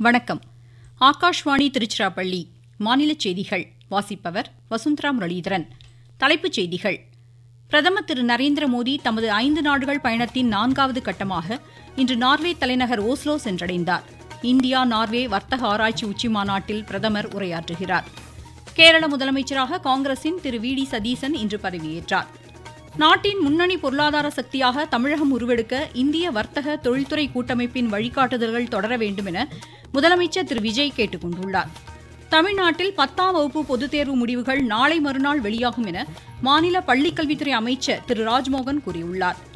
வணக்கம் ஆகாஷ்வாணி திருச்சிராப்பள்ளி மாநில செய்திகள் வாசிப்பவர் வசுந்தரா முரளீதரன் தலைப்புச் செய்திகள் பிரதமர் திரு நரேந்திர மோடி தமது ஐந்து நாடுகள் பயணத்தின் நான்காவது கட்டமாக இன்று நார்வே தலைநகர் ஓஸ்லோ சென்றடைந்தார் இந்தியா நார்வே வர்த்தக ஆராய்ச்சி உச்சிமாநாட்டில் பிரதமர் உரையாற்றுகிறார் கேரள முதலமைச்சராக காங்கிரசின் திரு வி டி சதீசன் இன்று பதவியேற்றார் நாட்டின் முன்னணி பொருளாதார சக்தியாக தமிழகம் உருவெடுக்க இந்திய வர்த்தக தொழில்துறை கூட்டமைப்பின் வழிகாட்டுதல்கள் தொடர வேண்டும் என முதலமைச்சர் திரு விஜய் கேட்டுக் கொண்டுள்ளார் தமிழ்நாட்டில் பத்தாம் வகுப்பு பொதுத் தேர்வு முடிவுகள் நாளை மறுநாள் வெளியாகும் என மாநில பள்ளிக்கல்வித்துறை அமைச்சர் திரு ராஜ்மோகன் கூறியுள்ளார்